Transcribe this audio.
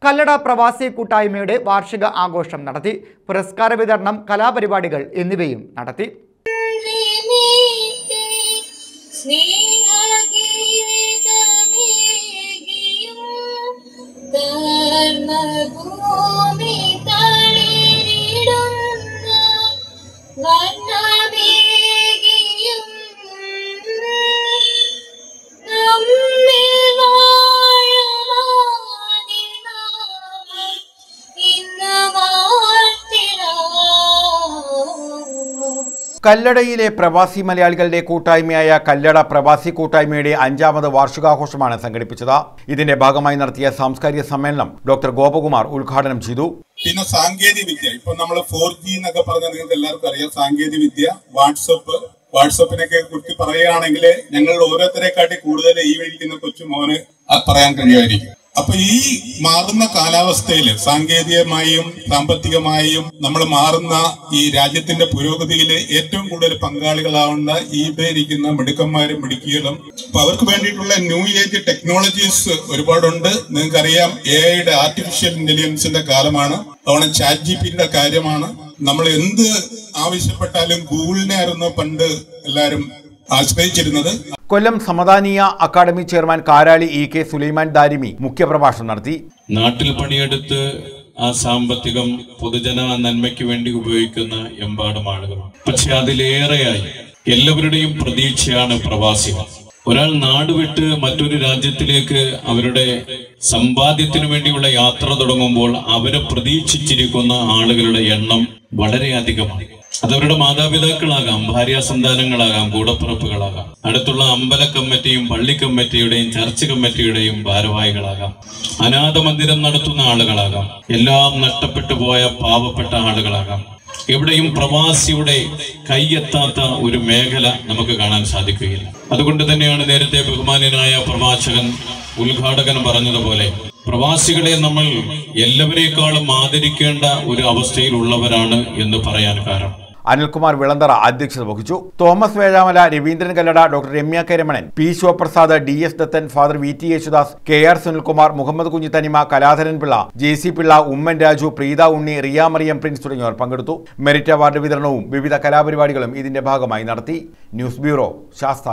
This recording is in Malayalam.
കല്ലട പ്രവാസി കൂട്ടായ്മയുടെ വാർഷിക ആഘോഷം നടത്തി പുരസ്കാര വിതരണം കലാപരിപാടികൾ എന്നിവയും നടത്തി ഭൂമി തളിരിടുന്ന വർണ്ണമേകിയും നമ്മിൽ വാഴുമാനിനാമം ഇന്ന് വാഴ്ത്തിടാം കല്ലടയിലെ പ്രവാസി മലയാളികളുടെ കൂട്ടായ്മയായ കല്ലട പ്രവാസി കൂട്ടായ്മയുടെ അഞ്ചാമത് വാർഷികാഘോഷമാണ് സംഘടിപ്പിച്ചത് ഇതിന്റെ ഭാഗമായി നടത്തിയ സാംസ്കാരിക സമ്മേളനം ഡോക്ടർ ഗോപകുമാർ ഉദ്ഘാടനം ചെയ്തു പിന്നെ സാങ്കേതിക വിദ്യ ഇപ്പൊ നമ്മൾ ഫോർ ജി എന്നൊക്കെ പറഞ്ഞാൽ നിങ്ങൾക്ക് എല്ലാവർക്കും അറിയാം സാങ്കേതിക വിദ്യ വാട്സപ്പ് വാട്സപ്പിനൊക്കെ കുറിച്ച് പറയുകയാണെങ്കിൽ ഞങ്ങൾ ഓരോരുത്തരെക്കാട്ടി കൂടുതൽ ഈ വഴിക്കുന്ന കൊച്ചു മോന് അത് പറയാൻ കഴിയുമായിരിക്കും അപ്പൊ ഈ മാറുന്ന കാലാവസ്ഥയിൽ സാങ്കേതികമായും സാമ്പത്തികമായും നമ്മൾ മാറുന്ന ഈ രാജ്യത്തിന്റെ പുരോഗതിയിൽ ഏറ്റവും കൂടുതൽ പങ്കാളികളാവുന്ന ഈ ഇരിക്കുന്ന മിടുക്കന്മാരും മിടുക്കികളും അപ്പൊ അവർക്ക് വേണ്ടിയിട്ടുള്ള ന്യൂ ഏജ് ടെക്നോളജീസ് ഒരുപാടുണ്ട് നിങ്ങൾക്കറിയാം എ ഐയുടെ ആർട്ടിഫിഷ്യൽ ഇന്റലിജൻസിന്റെ കാലമാണ് അതുകൊണ്ട് ചാറ്റ് ജി പിന്റെ കാര്യമാണ് നമ്മൾ എന്ത് ആവശ്യപ്പെട്ടാലും ഗൂഗിളിനെ ആയിരുന്നു പണ്ട് എല്ലാവരും ആശ്രയിച്ചിരുന്നത് കൊല്ലം സമദാനീയ academy chairman Karali E K Sulaiman Darimi മുഖ്യപ്രഭാഷണം നടത്തി നാട്ടിൽ പണിയെടുത്ത് ആ സാമ്പത്തികം പൊതുജന നന്മയ്ക്ക് വേണ്ടി ഉപയോഗിക്കുന്ന എമ്പാടും ആളുകൾ പക്ഷെ അതിലേറെയായി എല്ലാവരുടെയും പ്രതീക്ഷയാണ് പ്രവാസികൾ ഒരാൾ നാട് വിട്ട് മറ്റൊരു രാജ്യത്തിലേക്ക് അവരുടെ സമ്പാദ്യത്തിനു വേണ്ടിയുള്ള യാത്ര തുടങ്ങുമ്പോൾ അവരെ പ്രതീക്ഷിച്ചിരിക്കുന്ന ആളുകളുടെ എണ്ണം വളരെ അധികമാണ് അതവരുടെ മാതാപിതാക്കളാകാം ഭാര്യ സന്താനങ്ങളാകാം കൂടപ്പിറപ്പുകളാകാം അടുത്തുള്ള അമ്പല കമ്മിറ്റിയും പള്ളി കമ്മിറ്റിയുടെയും ചർച്ച് കമ്മിറ്റിയുടെയും ഭാരവാഹികളാകാം അനാഥ മന്ദിരം നടത്തുന്ന ആളുകളാകാം എല്ലാം നഷ്ടപ്പെട്ടു പോയ പാവപ്പെട്ട ആളുകളാകാം എവിടെയും പ്രവാസിയുടെ കൈയെത്താത്ത ഒരു മേഖല നമുക്ക് കാണാൻ സാധിക്കുകയില്ല അതുകൊണ്ട് തന്നെയാണ് നേരത്തെ ബഹുമാന്യനായ പ്രവാചകൻ ഉദ്ഘാടകൻ പറഞ്ഞതുപോലെ പ്രവാസികളെ നമ്മൾ എല്ലാവരെക്കാളും ആദരിക്കേണ്ട ഒരു അവസ്ഥയിലുള്ളവരാണ് എന്ന് പറയാൻ കാരണം അനിൽകുമാർ വിളന്തറ അധ്യക്ഷത വഹിച്ചു Thomas Vezhamala Raveendran Kallada doctor Ramya K Ramanan P Sivaprasad D S Dathan father V T Yesudas K R Sunilkumar Muhammad Kunjithanima Kaladharan Pillai J C Pillai Oommen Raju Preetha Unni Riya Mariyam Prince തുടങ്ങിയവർ പങ്കെടുത്തു മെറിറ്റ് അവാർഡ് വിതരണവും വിവിധ കലാപരിപാടികളും ഇതിന്റെ ഭാഗമായി നടത്തി ന്യൂസ് ബ്യൂറോ ശാസ്ത